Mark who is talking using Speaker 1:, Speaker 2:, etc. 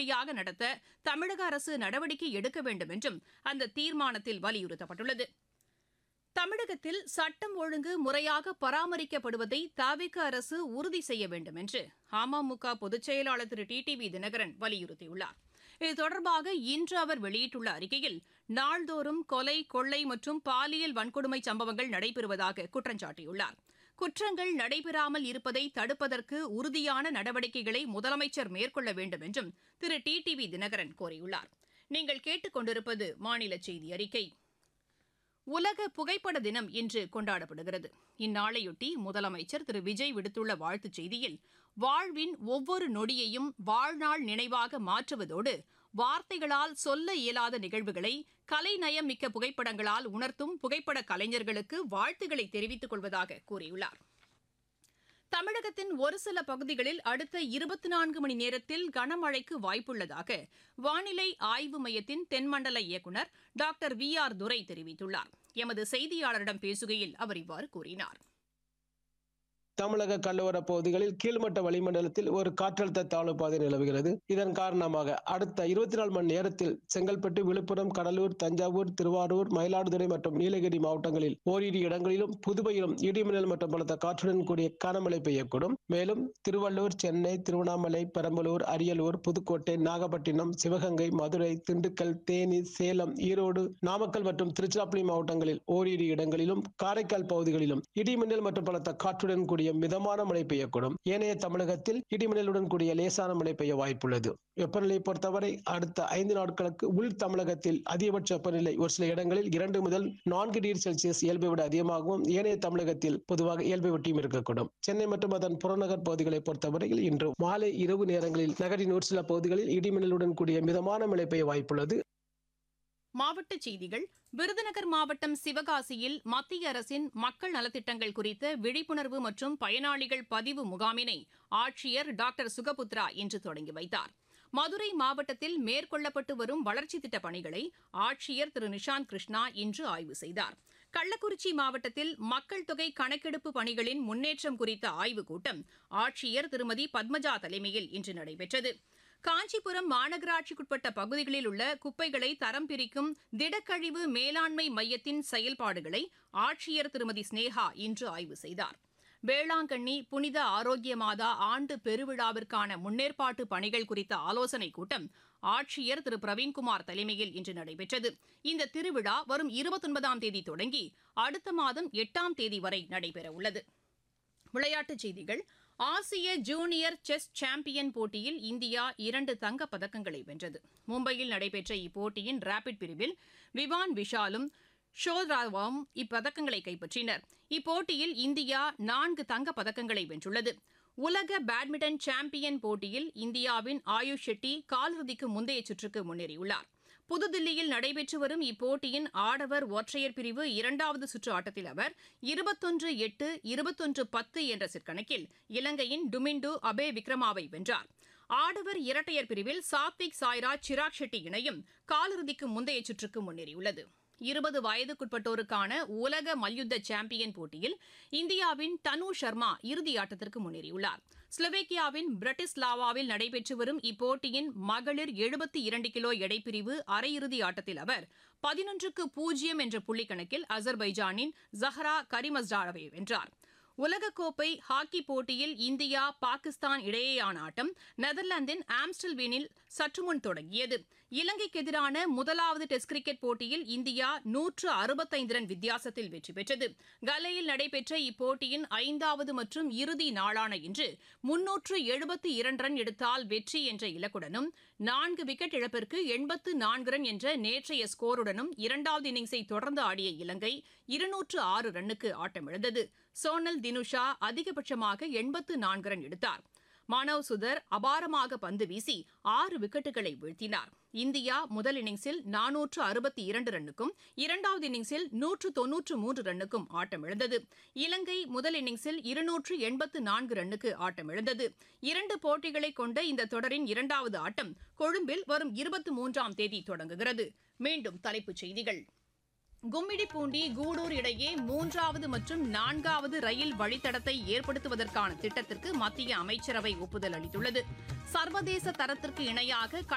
Speaker 1: முறையாக நடத்த தமிழக அரசு நடவடிக்கை எடுக்க வேண்டும் என்றும் அந்த தீர்மானத்தில் வலியுறுத்தப்பட்டுள்ளது தமிழகத்தில் சட்டம் ஒழுங்கு முறையாக பராமரிக்கப்படுவதை தாவிக அரசு உறுதி செய்ய வேண்டும் என்று அமமுக பொதுச் செயலாளர் திரு டி வி தினகரன் வலியுறுத்தியுள்ளார் இது தொடர்பாக இன்று அவர் வெளியிட்டுள்ள அறிக்கையில் நாள்தோறும் கொலை கொள்ளை மற்றும் பாலியல் வன்கொடுமை சம்பவங்கள் நடைபெறுவதாக குற்றம் சாட்டியுள்ளார் குற்றங்கள் நடைபெறாமல் இருப்பதை தடுப்பதற்கு உறுதியான நடவடிக்கைகளை முதலமைச்சர் மேற்கொள்ள வேண்டும் என்றும் திரு டி வி தினகரன் கோரியுள்ளார் நீங்கள் கேட்டுக்கொண்டிருப்பது மாநில செய்தி அறிக்கை உலக புகைப்பட தினம் இன்று கொண்டாடப்படுகிறது இந்நாளையொட்டி முதலமைச்சர் திரு விஜய் விடுத்துள்ள வாழ்த்துச் செய்தியில் வாழ்வின் ஒவ்வொரு நொடியையும் வாழ்நாள் நினைவாக மாற்றுவதோடு வார்த்தைகளால் சொல்ல இயலாத நிகழ்வுகளை கலைநயம் மிக்க புகைப்படங்களால் உணர்த்தும் புகைப்பட கலைஞர்களுக்கு வாழ்த்துக்களை தெரிவித்துக் கொள்வதாக கூறியுள்ளார் தமிழகத்தின் ஒரு சில பகுதிகளில் அடுத்த இருபத்தி நான்கு மணி நேரத்தில் கனமழைக்கு வாய்ப்புள்ளதாக வானிலை ஆய்வு மையத்தின் தென்மண்டல இயக்குநர் டாக்டர் வி ஆர் துரை தெரிவித்துள்ளார் எமது செய்தியாளரிடம் பேசுகையில் அவர் இவ்வாறு கூறினார்
Speaker 2: தமிழக கடலோர பகுதிகளில் கீழ்மட்ட வளிமண்டலத்தில் ஒரு காற்றழுத்த தாழ்வு பாதை நிலவுகிறது இதன் காரணமாக அடுத்த இருபத்தி நாலு மணி நேரத்தில் செங்கல்பட்டு விழுப்புரம் கடலூர் தஞ்சாவூர் திருவாரூர் மயிலாடுதுறை மற்றும் நீலகிரி மாவட்டங்களில் ஓரிரு இடங்களிலும் புதுவையிலும் இடிமின்னல் மற்றும் பலத்த காற்றுடன் கூடிய கனமழை பெய்யக்கூடும் மேலும் திருவள்ளூர் சென்னை திருவண்ணாமலை பெரம்பலூர் அரியலூர் புதுக்கோட்டை நாகப்பட்டினம் சிவகங்கை மதுரை திண்டுக்கல் தேனி சேலம் ஈரோடு நாமக்கல் மற்றும் திருச்சிராப்பள்ளி மாவட்டங்களில் ஓரிரு இடங்களிலும் காரைக்கால் பகுதிகளிலும் இடிமின்னல் மற்றும் பலத்த காற்றுடன் கூடிய மிதமான மழை பெய்யக்கூடும் ஏனைய தமிழகத்தில் இடிமின்னலுடன் கூடிய லேசான மழை பெய்ய வாய்ப்புள்ளது வெப்பநிலையை பொறுத்தவரை அடுத்த ஐந்து நாட்களுக்கு உள் தமிழகத்தில் அதிகபட்ச வெப்பநிலை ஒரு சில இடங்களில் இரண்டு முதல் நான்கு டிகிரி செல்சியஸ் இயல்பை விட அதிகமாகவும் ஏனைய தமிழகத்தில் பொதுவாக இயல்பை ஒட்டியும் இருக்கக்கூடும் சென்னை மற்றும் அதன் புறநகர் பகுதிகளை பொறுத்தவரையில் இன்று மாலை இரவு நேரங்களில் நகரின் ஒரு சில பகுதிகளில் இடிமின்னலுடன் கூடிய மிதமான மழை பெய்ய வாய்ப்புள்ளது
Speaker 1: மாவட்டச் செய்திகள் விருதுநகர் மாவட்டம் சிவகாசியில் மத்திய அரசின் மக்கள் நலத்திட்டங்கள் குறித்த விழிப்புணர்வு மற்றும் பயனாளிகள் பதிவு முகாமினை ஆட்சியர் டாக்டர் சுகபுத்ரா இன்று தொடங்கி வைத்தார் மதுரை மாவட்டத்தில் மேற்கொள்ளப்பட்டு வரும் வளர்ச்சித் திட்டப் பணிகளை ஆட்சியர் திரு நிஷாந்த் கிருஷ்ணா இன்று ஆய்வு செய்தார் கள்ளக்குறிச்சி மாவட்டத்தில் மக்கள் தொகை கணக்கெடுப்பு பணிகளின் முன்னேற்றம் குறித்த ஆய்வுக் கூட்டம் ஆட்சியர் திருமதி பத்மஜா தலைமையில் இன்று நடைபெற்றது காஞ்சிபுரம் மாநகராட்சிக்குட்பட்ட பகுதிகளில் உள்ள குப்பைகளை தரம் பிரிக்கும் திடக்கழிவு மேலாண்மை மையத்தின் செயல்பாடுகளை ஆட்சியர் திருமதி ஸ்னேகா இன்று ஆய்வு செய்தார் வேளாங்கண்ணி புனித ஆரோக்கிய மாதா ஆண்டு பெருவிழாவிற்கான முன்னேற்பாட்டு பணிகள் குறித்த ஆலோசனைக் கூட்டம் ஆட்சியர் திரு பிரவீன்குமார் தலைமையில் இன்று நடைபெற்றது இந்த திருவிழா வரும் இருபத்தொன்பதாம் தேதி தொடங்கி அடுத்த மாதம் எட்டாம் தேதி வரை நடைபெறவுள்ளது விளையாட்டுச் செய்திகள் ஆசிய ஜூனியர் செஸ் சாம்பியன் போட்டியில் இந்தியா இரண்டு தங்கப் பதக்கங்களை வென்றது மும்பையில் நடைபெற்ற இப்போட்டியின் ரேபிட் பிரிவில் விவான் விஷாலும் ஷோராவும் இப்பதக்கங்களை கைப்பற்றினர் இப்போட்டியில் இந்தியா நான்கு தங்கப் பதக்கங்களை வென்றுள்ளது உலக பேட்மிண்டன் சாம்பியன் போட்டியில் இந்தியாவின் ஆயுஷ் ஷெட்டி காலிறுதிக்கு முந்தைய சுற்றுக்கு முன்னேறியுள்ளார் புதுதில்லியில் நடைபெற்று வரும் இப்போட்டியின் ஆடவர் ஒற்றையர் பிரிவு இரண்டாவது சுற்று ஆட்டத்தில் அவர் இருபத்தொன்று எட்டு இருபத்தொன்று பத்து என்ற செட்கணக்கில் இலங்கையின் டுமிண்டு அபே விக்ரமாவை வென்றார் ஆடவர் இரட்டையர் பிரிவில் சாத்விக் சாய்ராஜ் சிராக் ஷெட்டி இணையும் காலிறுதிக்கு முந்தைய சுற்றுக்கு முன்னேறியுள்ளது இருபது வயதுக்குட்பட்டோருக்கான உலக மல்யுத்த சாம்பியன் போட்டியில் இந்தியாவின் தனு சர்மா இறுதி ஆட்டத்திற்கு முன்னேறியுள்ளார் ஸ்லோவேக்கியாவின் பிரட்டிஸ்லாவாவில் நடைபெற்று வரும் இப்போட்டியின் மகளிர் எழுபத்தி இரண்டு கிலோ எடைப்பிரிவு அரையிறுதி ஆட்டத்தில் அவர் பதினொன்றுக்கு பூஜ்ஜியம் என்ற புள்ளிக்கணக்கில் அசர்பைஜானின் ஜஹரா கரிமஸ்டாரவை வென்றார் உலகக்கோப்பை ஹாக்கி போட்டியில் இந்தியா பாகிஸ்தான் இடையேயான ஆட்டம் நெதர்லாந்தின் ஆம்ஸ்டல்வீனில் சற்றுமுன் தொடங்கியது இலங்கைக்கு எதிரான முதலாவது டெஸ்ட் கிரிக்கெட் போட்டியில் இந்தியா நூற்று அறுபத்தைந்து ரன் வித்தியாசத்தில் வெற்றி பெற்றது கலையில் நடைபெற்ற இப்போட்டியின் ஐந்தாவது மற்றும் இறுதி நாளான இன்று முன்னூற்று எழுபத்தி இரண்டு ரன் எடுத்தால் வெற்றி என்ற இலக்குடனும் நான்கு விக்கெட் இழப்பிற்கு எண்பத்து நான்கு ரன் என்ற நேற்றைய ஸ்கோருடனும் இரண்டாவது இன்னிங்ஸை தொடர்ந்து ஆடிய இலங்கை இருநூற்று ஆறு ரன்னுக்கு ஆட்டமிழந்தது சோனல் தினுஷா அதிகபட்சமாக எண்பத்து நான்கு ரன் எடுத்தார் மானவ் சுதர் அபாரமாக பந்து வீசி ஆறு விக்கெட்டுகளை வீழ்த்தினார் இந்தியா முதல் இன்னிங்ஸில் நானூற்று அறுபத்தி இரண்டு ரன்னுக்கும் இரண்டாவது இன்னிங்ஸில் நூற்று தொன்னூற்று மூன்று ரன்னுக்கும் ஆட்டமிழந்தது இலங்கை முதல் இன்னிங்ஸில் இருநூற்று எண்பத்து நான்கு ரன்னுக்கு ஆட்டமிழந்தது இரண்டு போட்டிகளை கொண்ட இந்த தொடரின் இரண்டாவது ஆட்டம் கொழும்பில் வரும் இருபத்தி மூன்றாம் தேதி தொடங்குகிறது மீண்டும் தலைப்புச் செய்திகள் கும்மிடிப்பூண்டி கூடூர் இடையே மூன்றாவது மற்றும் நான்காவது ரயில் வழித்தடத்தை ஏற்படுத்துவதற்கான திட்டத்திற்கு மத்திய அமைச்சரவை ஒப்புதல் அளித்துள்ளது சர்வதேச தரத்திற்கு இணையாக